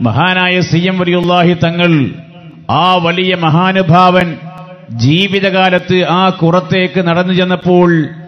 മഹാനായ C M വലിയുല്ലാഹി തങ്ങൾ ആ വലിയ മഹാനുഭാവൻ ജീവിതകാലത്ത് ആ കുറത്തേക്ക് നടന്നു ചെന്നപ്പോൾ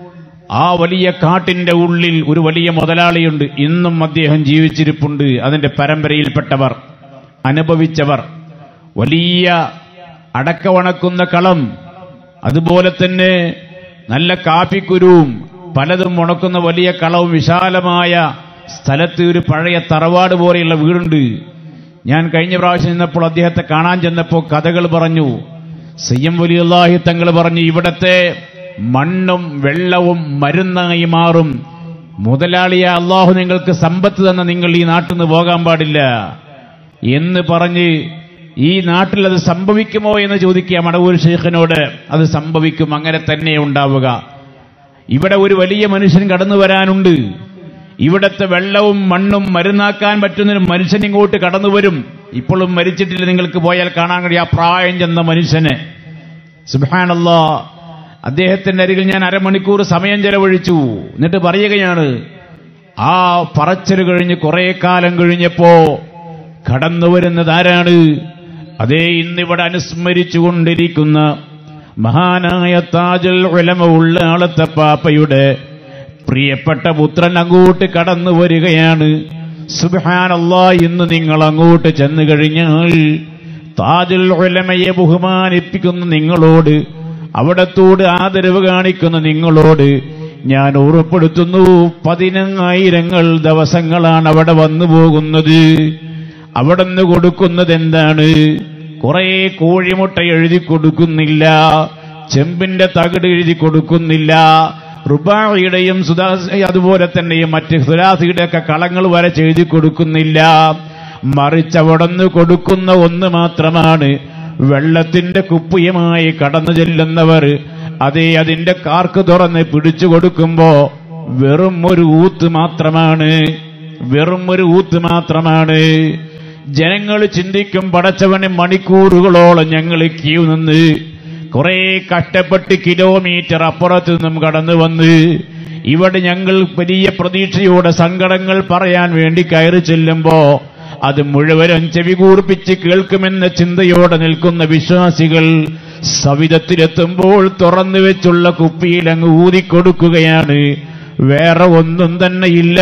ആ വലിയ കാട്ടിന്റെ ഉള്ളിൽ ഒരു വലിയ മുതലാളിയുണ്ട് ഇന്നും അദ്ദേഹം ജീവിച്ചിരിപ്പുണ്ട് അതിന്റെ പരമ്പരയിൽപ്പെട്ടവർ അനുഭവിച്ചവർ വലിയ അടക്കവണക്കുന്ന കളം അതുപോലെ തന്നെ നല്ല കാപ്പിക്കുരുവും പലതും ഉണക്കുന്ന വലിയ കളവും വിശാലമായ സ്ഥലത്ത് ഒരു പഴയ തറവാട് പോലെയുള്ള വീടുണ്ട് ഞാൻ കഴിഞ്ഞ പ്രാവശ്യം നിന്നപ്പോൾ അദ്ദേഹത്തെ കാണാൻ ചെന്നപ്പോൾ കഥകൾ പറഞ്ഞു സയ്യം വലിയുള്ളാഹി തങ്ങൾ പറഞ്ഞു ഇവിടത്തെ മണ്ണും വെള്ളവും മരുന്നായി മാറും മുതലാളിയ അള്ളാഹു നിങ്ങൾക്ക് സമ്പത്ത് തന്ന നിങ്ങൾ ഈ നാട്ടിൽ നിന്ന് പോകാൻ പാടില്ല എന്ന് പറഞ്ഞ് ഈ നാട്ടിൽ അത് സംഭവിക്കുമോ എന്ന് ചോദിക്കുക മടവൂർ ഷെയ്ഖിനോട് അത് സംഭവിക്കും അങ്ങനെ തന്നെ ഉണ്ടാവുക ഇവിടെ ഒരു വലിയ മനുഷ്യൻ കടന്നു വരാനുണ്ട് ഇവിടത്തെ വെള്ളവും മണ്ണും മരുന്നാക്കാൻ പറ്റുന്ന ഒരു മനുഷ്യൻ ഇങ്ങോട്ട് കടന്നു വരും ഇപ്പോഴും മരിച്ചിട്ടില്ല നിങ്ങൾക്ക് പോയാൽ കാണാൻ കഴിയും ആ പ്രായം ചെന്ന മനുഷ്യനെ സുബാനല്ലാ അദ്ദേഹത്തിന്റെ അരികിൽ ഞാൻ അരമണിക്കൂർ സമയം ചെലവഴിച്ചു എന്നിട്ട് പറയുകയാണ് ആ പറച്ചൽ കഴിഞ്ഞ് കുറെ കാലം കഴിഞ്ഞപ്പോ കടന്നു വരുന്നത് ആരാണ് അതേ ഇന്നിവിടെ അനുസ്മരിച്ചു കൊണ്ടിരിക്കുന്ന മഹാനായ താജുൽ ഉലമ ഉള്ള ആളത്തെ പാപ്പയുടെ പ്രിയപ്പെട്ട പുത്രൻ അങ്ങോട്ട് കടന്നു വരികയാണ് സുബാനല്ലാ ഇന്ന് നിങ്ങൾ അങ്ങോട്ട് ചെന്നു കഴിഞ്ഞാൽ താജുൽ ഉലമയെ ബഹുമാനിപ്പിക്കുന്ന നിങ്ങളോട് അവിടത്തോട് ആദരവ് കാണിക്കുന്ന നിങ്ങളോട് ഞാൻ ഓർമ്മപ്പെടുത്തുന്നു പതിനായിരങ്ങൾ ദിവസങ്ങളാണ് അവിടെ വന്നു പോകുന്നത് അവിടെ നിന്ന് കൊടുക്കുന്നത് എന്താണ് കുറെ കോഴിമുട്ട എഴുതി കൊടുക്കുന്നില്ല ചെമ്പിന്റെ തകിട് എഴുതി കൊടുക്കുന്നില്ല റുബായിയുടെയും സുധാ അതുപോലെ തന്നെയും മറ്റ് സുരാസിയുടെ ഒക്കെ കളങ്ങൾ വരെ എഴുതി കൊടുക്കുന്നില്ല മറിച്ച് അവിടെ നിന്ന് കൊടുക്കുന്ന ഒന്ന് മാത്രമാണ് വെള്ളത്തിന്റെ കുപ്പിയുമായി കടന്നു ചെല്ലുന്നവർ അതേ അതിന്റെ കാർക്ക് തുറന്ന് പിടിച്ചു കൊടുക്കുമ്പോ വെറും ഒരു ഊത്ത് മാത്രമാണ് വെറും ഒരു ഊത്ത് മാത്രമാണ് ജനങ്ങൾ ചിന്തിക്കും പടച്ചവന് മണിക്കൂറുകളോളം ഞങ്ങൾ ക്യൂ നിന്ന് കുറെ കഷ്ടപ്പെട്ട് കിലോമീറ്റർ അപ്പുറത്ത് നിന്നും കടന്നു വന്ന് ഇവിടെ ഞങ്ങൾ വലിയ പ്രതീക്ഷയോടെ സങ്കടങ്ങൾ പറയാൻ വേണ്ടി കയറി ചെല്ലുമ്പോ അത് മുഴുവനും ചെവികൂർപ്പിച്ച് കേൾക്കുമെന്ന ചിന്തയോടെ നിൽക്കുന്ന വിശ്വാസികൾ സവിധത്തിലെത്തുമ്പോൾ തുറന്നു വെച്ചുള്ള കുപ്പിയിൽ അങ്ങ് ഊതിക്കൊടുക്കുകയാണ് വേറെ ഒന്നും തന്നെ ഇല്ല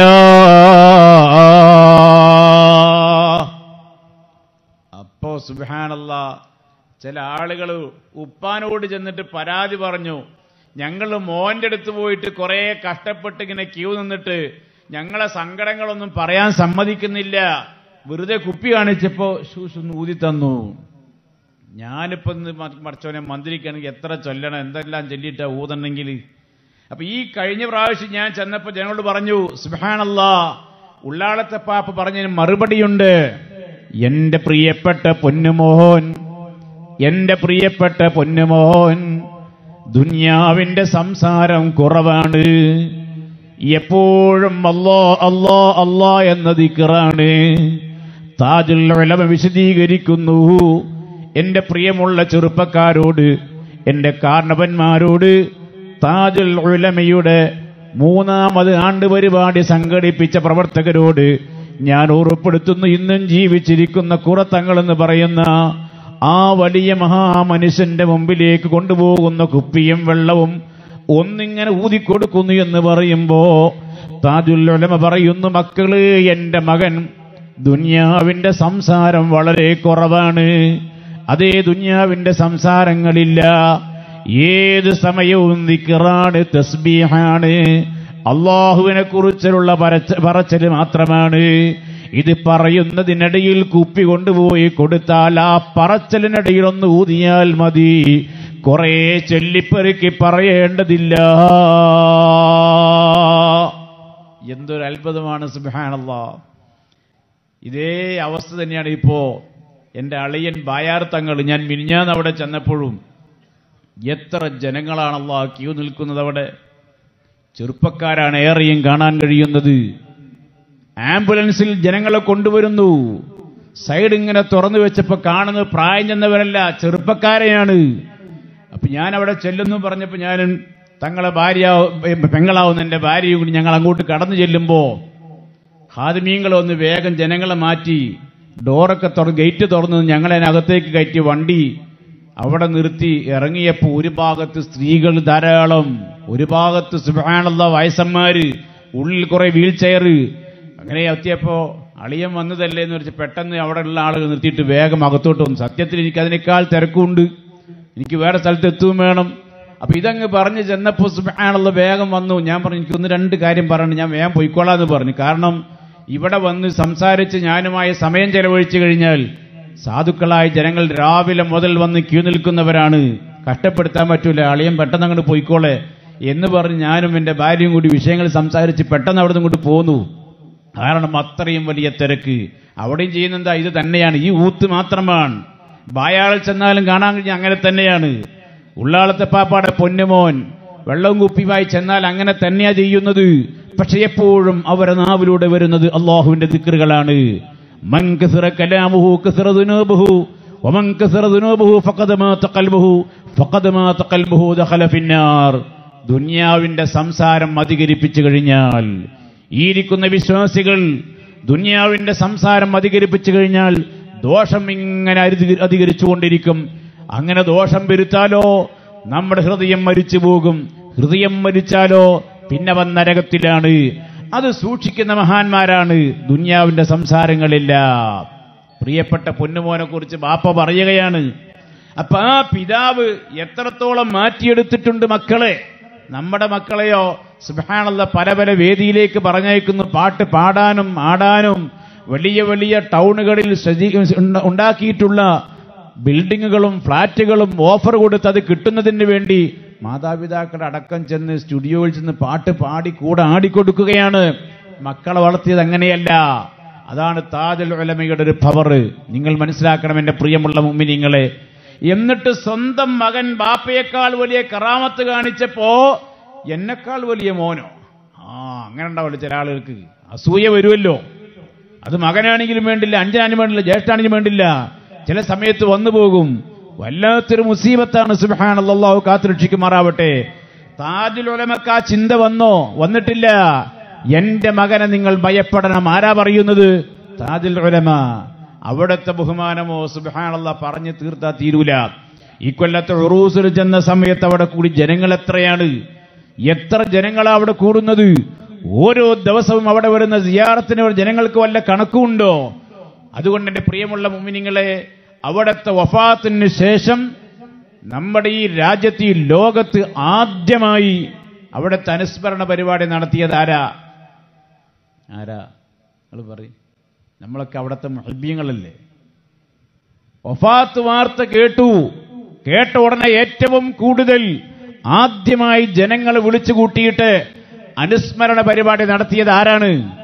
അപ്പോ സുബാനല്ല ചില ആളുകൾ ഉപ്പാനോട് ചെന്നിട്ട് പരാതി പറഞ്ഞു ഞങ്ങൾ മോന്റെ അടുത്ത് പോയിട്ട് കുറെ കഷ്ടപ്പെട്ട് ഇങ്ങനെ ക്യൂ നിന്നിട്ട് ഞങ്ങളെ സങ്കടങ്ങളൊന്നും പറയാൻ സമ്മതിക്കുന്നില്ല വെറുതെ കുപ്പി കാണിച്ചപ്പോ ഷൂസ് ഒന്ന് ഊതി തന്നു ഞാനിപ്പോ ഇന്ന് മറിച്ചവനെ മന്ത്രിക്കാണെങ്കിൽ എത്ര ചൊല്ലണം എന്തെല്ലാം ചൊല്ലിയിട്ടാ ഊതണമെങ്കിൽ അപ്പൊ ഈ കഴിഞ്ഞ പ്രാവശ്യം ഞാൻ ചെന്നപ്പോ ജനങ്ങളോട് പറഞ്ഞു സുബാനല്ലാ ഉള്ളാളത്തെ പാപ്പ പറഞ്ഞതിന് മറുപടിയുണ്ട് എന്റെ പ്രിയപ്പെട്ട പൊന്നുമോഹൻ എന്റെ പ്രിയപ്പെട്ട പൊന്നുമോഹൻ ദുന്യാവിന്റെ സംസാരം കുറവാണ് എപ്പോഴും അല്ലോ അല്ലോ അല്ലോ എന്ന ദിക്കറാണ് താജുൽ ഉലമ വിശദീകരിക്കുന്നു എന്റെ പ്രിയമുള്ള ചെറുപ്പക്കാരോട് എന്റെ കാരണവന്മാരോട് താജുൽ ഉലമയുടെ മൂന്നാമത് ആണ്ട് പരിപാടി സംഘടിപ്പിച്ച പ്രവർത്തകരോട് ഞാൻ ഓർമ്മപ്പെടുത്തുന്നു ഇന്നും ജീവിച്ചിരിക്കുന്ന കുറത്തങ്ങളെന്ന് പറയുന്ന ആ വലിയ മഹാമനുഷ്യന്റെ മുമ്പിലേക്ക് കൊണ്ടുപോകുന്ന കുപ്പിയും വെള്ളവും ഒന്നിങ്ങനെ ഊതിക്കൊടുക്കുന്നു എന്ന് പറയുമ്പോ താജുൽ ഉലമ പറയുന്നു മക്കള് എന്റെ മകൻ ദുന്യാവിന്റെ സംസാരം വളരെ കുറവാണ് അതേ ദുന്യാവിന്റെ സംസാരങ്ങളില്ല ഏത് സമയവും ദിക്റാണ് തസ്ബീഹാണ് അള്ളാഹുവിനെ കുറിച്ചുള്ള പറച്ചല് മാത്രമാണ് ഇത് പറയുന്നതിനിടയിൽ കുപ്പി കൊണ്ടുപോയി കൊടുത്താൽ ആ പറച്ചലിനിടയിൽ ഒന്ന് ഊതിയാൽ മതി കുറെ ചൊല്ലിപ്പെറുക്കി പറയേണ്ടതില്ല എന്തൊരു അത്ഭുതമാണ് സുബാനല്ലാ ഇതേ അവസ്ഥ തന്നെയാണ് ഇപ്പോ എന്റെ അളിയൻ ബായാർ തങ്ങൾ ഞാൻ മിനിഞ്ഞാന്ന് അവിടെ ചെന്നപ്പോഴും എത്ര ജനങ്ങളാണല്ലോ ക്യൂ നിൽക്കുന്നത് അവിടെ ചെറുപ്പക്കാരാണ് ഏറെയും കാണാൻ കഴിയുന്നത് ആംബുലൻസിൽ ജനങ്ങളെ കൊണ്ടുവരുന്നു സൈഡ് ഇങ്ങനെ തുറന്നു വെച്ചപ്പോ കാണുന്നത് പ്രായം ചെന്നവരല്ല ചെറുപ്പക്കാരെയാണ് അപ്പൊ ഞാൻ അവിടെ ചെല്ലുന്നു പറഞ്ഞപ്പോ ഞാൻ തങ്ങളെ ഭാര്യ പെങ്ങളാവുന്ന എന്റെ ഭാര്യയും കൂടി ഞങ്ങൾ അങ്ങോട്ട് കടന്നു ചെല്ലുമ്പോ ഹാദിമീങ്ങൾ ഒന്ന് വേഗം ജനങ്ങളെ മാറ്റി ഡോറൊക്കെ തുറന്ന് ഗേറ്റ് തുറന്ന് ഞങ്ങളെ അകത്തേക്ക് കയറ്റി വണ്ടി അവിടെ നിർത്തി ഇറങ്ങിയപ്പോൾ ഒരു ഭാഗത്ത് സ്ത്രീകൾ ധാരാളം ഒരു ഭാഗത്ത് സുബാനുള്ള വയസ്സന്മാര് ഉള്ളിൽ കുറെ വീൽ ചെയർ അങ്ങനെ എത്തിയപ്പോ അളിയൻ വന്നതല്ലേ എന്ന് വെച്ച് പെട്ടെന്ന് അവിടെ ഉള്ള ആളുകൾ നിർത്തിയിട്ട് വേഗം അകത്തോട്ട് വന്നു സത്യത്തിൽ എനിക്ക് അതിനേക്കാൾ തിരക്കുണ്ട് എനിക്ക് വേറെ സ്ഥലത്ത് എത്തുകയും വേണം അപ്പൊ ഇതങ്ങ് പറഞ്ഞ് ചെന്നപ്പോൾ സുബാനുള്ള വേഗം വന്നു ഞാൻ പറഞ്ഞു എനിക്ക് ഒന്ന് രണ്ട് കാര്യം പറഞ്ഞു ഞാൻ വേഗം പോയിക്കോളാന്ന് പറഞ്ഞു കാരണം ഇവിടെ വന്ന് സംസാരിച്ച് ഞാനുമായി സമയം ചെലവഴിച്ചു കഴിഞ്ഞാൽ സാധുക്കളായ ജനങ്ങൾ രാവിലെ മുതൽ വന്ന് ക്യൂ നിൽക്കുന്നവരാണ് കഷ്ടപ്പെടുത്താൻ പറ്റൂല അളിയൻ പെട്ടെന്ന് അങ്ങോട്ട് പോയിക്കോളെ എന്ന് പറഞ്ഞ് ഞാനും എന്റെ ഭാര്യയും കൂടി വിഷയങ്ങൾ സംസാരിച്ച് പെട്ടെന്ന് അവിടെ നിന്ന് ഇങ്ങോട്ട് പോന്നു കാരണം അത്രയും വലിയ തിരക്ക് അവിടെയും ചെയ്യുന്നെന്താ ഇത് തന്നെയാണ് ഈ ഊത്ത് മാത്രമാണ് ബായാളിൽ ചെന്നാലും കാണാൻ കഴിഞ്ഞ അങ്ങനെ തന്നെയാണ് ഉള്ളാളത്തെ പാപ്പാടെ പൊന്നുമോൻ വെള്ളവും കുപ്പിയുമായി ചെന്നാൽ അങ്ങനെ തന്നെയാ ചെയ്യുന്നത് പക്ഷെ എപ്പോഴും അവരെ നാവിലൂടെ വരുന്നത് അള്ളാഹുവിന്റെ ദിക്കറുകളാണ് മൻ കസറ കലാമുഹു കസറ ദുനൂബുഹു വമൻ കസറ ദുനൂബുഹു ഫഖദ മാത ഖൽബുഹു ഫഖദ മാത ഖൽബുഹു ദഖല ഫിന്നാർ ദുനിയാവിന്റെ സംസാരം അധികരിപ്പിച്ചു കഴിഞ്ഞാൽ ഈ ഇരിക്കുന്ന വിശ്വാസികൾ ദുനിയാവിന്റെ സംസാരം അധികരിപ്പിച്ചു കഴിഞ്ഞാൽ ദോഷം ഇങ്ങനെ അധിക- അധികരിച്ചുകൊണ്ടിരിക്കും അങ്ങനെ ദോഷം വരുത്താലോ നമ്മുടെ ഹൃദയം മരിച്ചു പോകും ഹൃദയം മരിച്ചാലോ പിന്നെ വൻ നരകത്തിലാണ് അത് സൂക്ഷിക്കുന്ന മഹാന്മാരാണ് ദുനിയാവിന്റെ സംസാരങ്ങളില്ല പ്രിയപ്പെട്ട പൊന്നുമോനെ കുറിച്ച് ബാപ്പ പറയുകയാണ് അപ്പൊ ആ പിതാവ് എത്രത്തോളം മാറ്റിയെടുത്തിട്ടുണ്ട് മക്കളെ നമ്മുടെ മക്കളെയോ സുബാനുള്ള പല പല വേദിയിലേക്ക് പറഞ്ഞയക്കുന്നു പാട്ട് പാടാനും ആടാനും വലിയ വലിയ ടൗണുകളിൽ സജ്ജീ- ഉണ്ട- ഉണ്ടാക്കിയിട്ടുള്ള ബിൽഡിങ്ങുകളും ഫ്ളാറ്റുകളും ഓഫർ കൊടുത്ത് അത് കിട്ടുന്നതിന് വേണ്ടി മാതാപിതാക്കളുടെ അടക്കം ചെന്ന് സ്റ്റുഡിയോയിൽ ചെന്ന് പാട്ട് പാടി കൂടെ ആടിക്കൊടുക്കുകയാണ് മക്കളെ വളർത്തിയത് അങ്ങനെയല്ല അതാണ് താജൽ ഉലമയുടെ ഒരു പവർ നിങ്ങൾ മനസ്സിലാക്കണം എന്റെ പ്രിയമുള്ള മുമ്മിനിങ്ങളെ എന്നിട്ട് സ്വന്തം മകൻ ബാപ്പയേക്കാൾ വലിയ കറാമത്ത് കാണിച്ചപ്പോ എന്നെക്കാൾ വലിയ മോനോ ആ അങ്ങനെ ഉണ്ടാവില്ല ചില ആളുകൾക്ക് അസൂയ വരുമല്ലോ അത് മകനാണെങ്കിലും വേണ്ടില്ല അഞ്ചനാനും വേണ്ടില്ല ജ്യേഷ്ഠാണെങ്കിലും വേണ്ടില്ല ചില സമയത്ത് വന്നു പോകും വല്ലാത്തൊരു മുസീബത്താണ് സുബാൻ അള്ളാഹു കാത്തുരക്ഷിക്കുമാറാവട്ടെ താജുൽ ഉലമക്ക് ആ ചിന്ത വന്നോ വന്നിട്ടില്ല എന്റെ മകനെ നിങ്ങൾ ഭയപ്പെടണം ആരാ പറയുന്നത് താജുൽ ഉലമ അവിടുത്തെ ബഹുമാനമോ സുബാനല്ല പറഞ്ഞു തീർത്താ തീരൂല ഈ കൊല്ലത്തെ ഉറൂസിൽ ചെന്ന സമയത്ത് അവിടെ കൂടി ജനങ്ങൾ എത്രയാണ് എത്ര ജനങ്ങളാ അവിടെ കൂടുന്നത് ഓരോ ദിവസവും അവിടെ വരുന്ന സിയാറത്തിന് ജനങ്ങൾക്ക് വല്ല കണക്കുണ്ടോ അതുകൊണ്ട് എന്റെ പ്രിയമുള്ള മുമിനിങ്ങളെ അവിടുത്തെ വഫാത്തിന് ശേഷം നമ്മുടെ ഈ രാജ്യത്ത് ഈ ലോകത്ത് ആദ്യമായി അവിടുത്തെ അനുസ്മരണ പരിപാടി നടത്തിയത് ആരാ ആരാ നിങ്ങൾ പറയും നമ്മളൊക്കെ അവിടുത്തെ മഹബ്യങ്ങളല്ലേ വഫാത്ത് വാർത്ത കേട്ടു കേട്ട ഉടനെ ഏറ്റവും കൂടുതൽ ആദ്യമായി ജനങ്ങളെ വിളിച്ചു കൂട്ടിയിട്ട് അനുസ്മരണ പരിപാടി നടത്തിയത് ആരാണ്